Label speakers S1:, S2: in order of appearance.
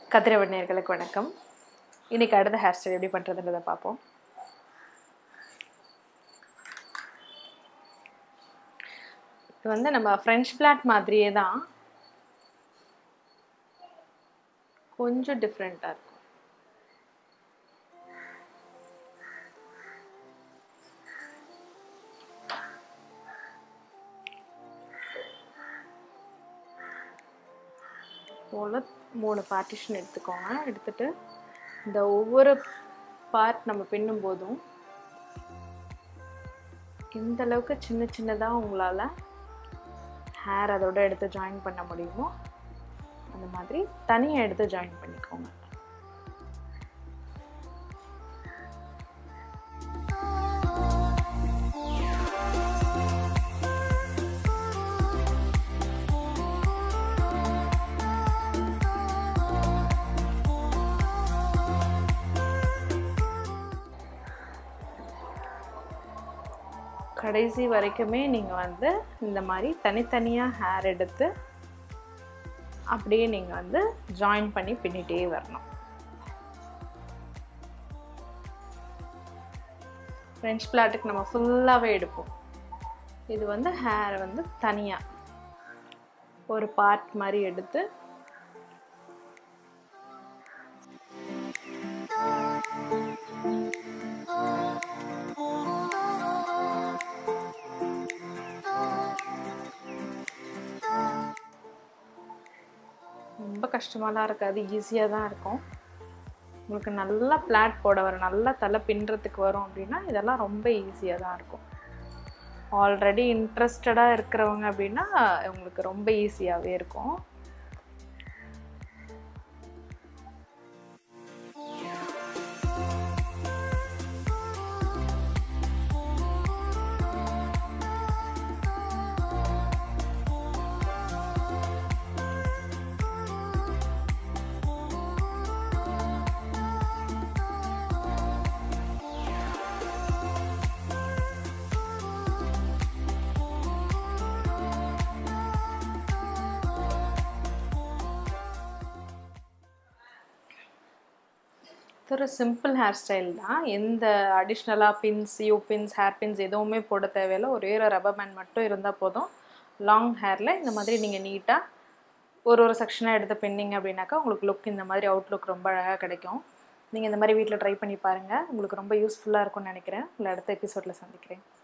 S1: கதிரவன் நேர்களுக்கு வணக்கம் இன்னைக்கு அடுத்த ஹேர் ஸ்டைல் எப்படி பண்ணுறதுன்றதை பார்ப்போம் இது வந்து நம்ம ஃப்ரெஞ்ச் பிளாட் மாதிரியே தான் கொஞ்சம் டிஃப்ரெண்ட்டாக இருக்கும் போல் மூணு பார்ட்டிஷன் எடுத்துக்கோங்க எடுத்துட்டு இந்த ஒவ்வொரு பார்ட் நம்ம பின்னும் போதும் எந்த அளவுக்கு சின்ன சின்னதாக உங்களால் ஹேர் அதோட எடுத்து ஜாயின் பண்ண முடியுமோ அந்த மாதிரி தனியாக எடுத்து ஜாயின் பண்ணிக்கோங்க கடைசி வரைக்குமே நீங்கள் வந்து இந்த மாதிரி தனித்தனியாக ஹேர் எடுத்து அப்படியே நீங்கள் வந்து ஜாயின் பண்ணி பின்னிட்டே வரணும் ஃப்ரெஞ்ச் பிளாட்டுக்கு நம்ம ஃபுல்லாகவே எடுப்போம் இது வந்து ஹேர் வந்து தனியாக ஒரு பார்ட் மாதிரி எடுத்து ரொம்ப கஷ்டமாலாம் இருக்காது ஈஸியாக தான் இருக்கும் உங்களுக்கு நல்லா பிளாட் போட வரும் நல்லா தலை பின்னுறதுக்கு வரும் அப்படின்னா இதெல்லாம் ரொம்ப ஈஸியாக தான் இருக்கும் ஆல்ரெடி இன்ட்ரெஸ்டடாக இருக்கிறவங்க அப்படின்னா உங்களுக்கு ரொம்ப ஈஸியாகவே இருக்கும் இது ஒரு சிம்பிள் ஹேர் ஸ்டைல் தான் எந்த அடிஷ்னலாக pins U pins hair pins எதுவுமே போட தேவையில்லை ஒரே ஒரு ரப்பர் பேண்ட் மட்டும் இருந்தால் போதும் லாங் ஹேரில் இந்த மாதிரி நீங்கள் நீட்டாக ஒரு ஒரு செக்ஷனாக எடுத்து பின்னிங்க அப்படின்னாக்கா உங்களுக்கு லுக் இந்த மாதிரி அவுட்லுக் ரொம்ப அழகாக கிடைக்கும் நீங்கள் இந்த மாதிரி வீட்டில் ட்ரை பண்ணி பாருங்கள் உங்களுக்கு ரொம்ப யூஸ்ஃபுல்லாக இருக்கும்னு நினைக்கிறேன் உங்களை அடுத்த எபிசோடில் சந்திக்கிறேன்